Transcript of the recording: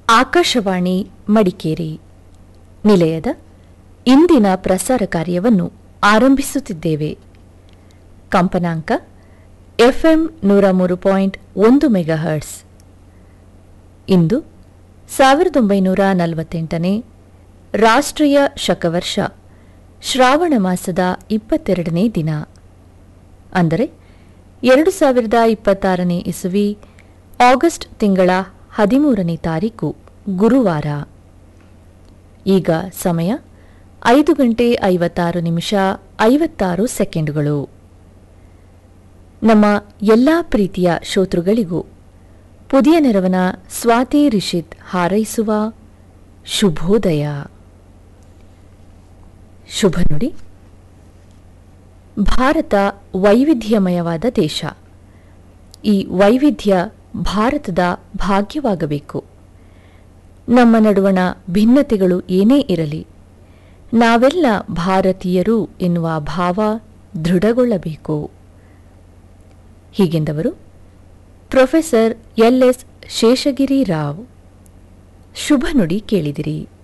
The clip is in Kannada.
ಆಕಾಶವಾಣಿ ಮಡಿಕೇರಿ ನಿಲಯದ ಇಂದಿನ ಪ್ರಸಾರ ಕಾರ್ಯವನ್ನು ಆರಂಭಿಸುತ್ತಿದ್ದೇವೆ ಕಂಪನಾಂಕ ಎಫ್ಎಂ ನೂರ ಮೂರು ಪಾಯಿಂಟ್ ಒಂದು ಮೆಗಾಹರ್ಟ್ಸ್ ಇಂದು ಸಾವಿರದ ಒಂಬೈನೂರ ನಲವತ್ತೆಂಟನೇ ರಾಷ್ಟ್ರೀಯ ಶಕವರ್ಷ ಶ್ರಾವಣ ಮಾಸದ ಇಪ್ಪತ್ತೆರಡನೇ ದಿನ ಅಂದರೆ ಎರಡು ಸಾವಿರದ ಇಪ್ಪತ್ತಾರನೇ ಇಸುವಿ ಆಗಸ್ಟ್ ತಿಂಗಳ ಹದಿಮೂರನೇ ತಾರೀಕು ಗುರುವಾರ ಈಗ ಸಮಯ ಐದು ಗಂಟೆ ಐವತ್ತಾರು ನಿಮಿಷ ಐವತ್ತಾರು ಸೆಕೆಂಡುಗಳು ನಮ್ಮ ಎಲ್ಲಾ ಪ್ರೀತಿಯ ಶ್ರೋತೃಗಳಿಗೂ ಪುದಿಯ ನೆರವನ ಸ್ವಾತಿ ರಿಷಿತ್ ಹಾರೈಸುವ ಶುಭೋದಯ ಶುಭ ನುಡಿ ಭಾರತ ವೈವಿಧ್ಯಮಯವಾದ ದೇಶ ಈ ವೈವಿಧ್ಯ ಭಾರತದ ಭಾಗ್ಯವಾಗಬೇಕು ನಮ್ಮ ನಡುವಣ ಭಿನ್ನತೆಗಳು ಏನೇ ಇರಲಿ ನಾವೆಲ್ಲ ಭಾರತೀಯರು ಎನ್ನುವ ಭಾವ ದೃಢಗೊಳ್ಳಬೇಕು ಹೀಗೆಂದವರು professor L S Sheshagiri Rao ಶುಭ ನುಡಿ ಕೇಳಿದಿರಿ